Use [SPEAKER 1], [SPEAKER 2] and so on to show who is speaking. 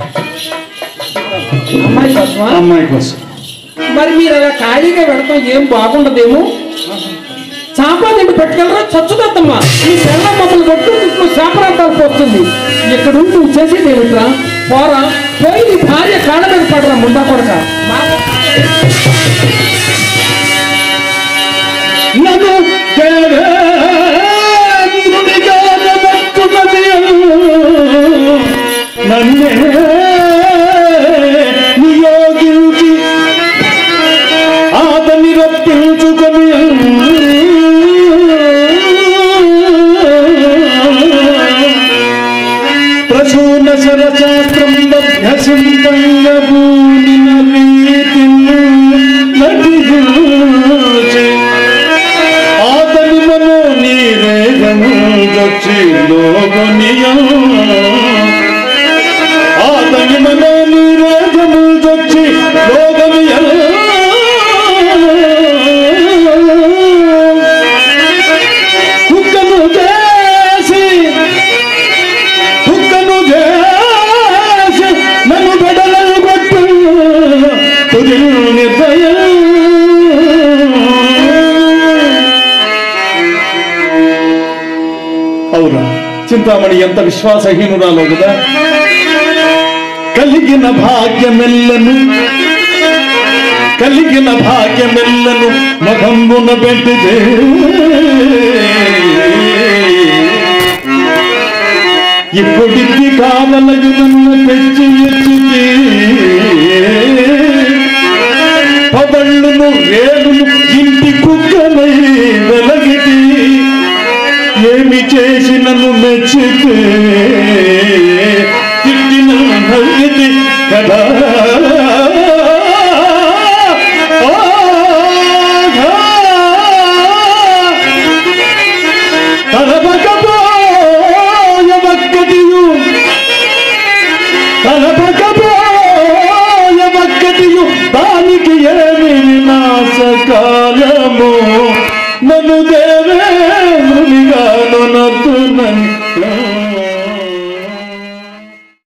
[SPEAKER 1] అమ్మాయి కోసమా
[SPEAKER 2] అమ్మాయి కోసం
[SPEAKER 1] మరి మీరు అలా ఖాళీగా వెళతాం ఏం బాగుండదేమో చాపాదింటి పట్టుకెళ్ళరా చచ్చుదత్తమ్మా ఈ పిల్ల మమ్మల్ని కొట్టు తిట్టు శాపరాంతాలు పోస్తుంది ఇక్కడ ఉండి నువ్వు చేసేది ఏమిట్రా పోరా పోయి నీ భార్య కాళ్ళ మీద పడరా ముందా కొడక
[SPEAKER 2] నన్ను దేవేంద్రునిగా నమ్ముకున్నది నన్నే నియోగించి ఆతని రప్పించుకొని ప్రసూన సరశాస్త్రం అభ్యసింతంగ భూమిన రీతిని నటించి ఆతని మనో నీరేగము దొచ్చి లోగనియా ఆతని మనో నీరేగము దొచ్చి లోగనియా కుక్కను చేసి కుక్కను చేసి నన్ను బెడలను కొట్టు తుది నిర్దయం అవునా చింతామణి ఎంత విశ్వాసహీనురాలో కదా కలిగిన భాగ్యమెల్లను కలిగిన భాగ్యమెల్లను మగంబున పెట్టితే ఇప్పుడికి కావలగు నన్ను తెచ్చి ఎచ్చితే పబళ్ళును రేలును ఇంటి కుక్కనై వెలగితి ఏమి చేసినను మెచ్చితే తిట్టిన నవ్వితి కదా తలపకపోయవక్కటియు తలపకపోయవక్కటియు దానికి ఏమి వినాశకాలము నన్ను దేవేంద్రునిగాను నద్దునని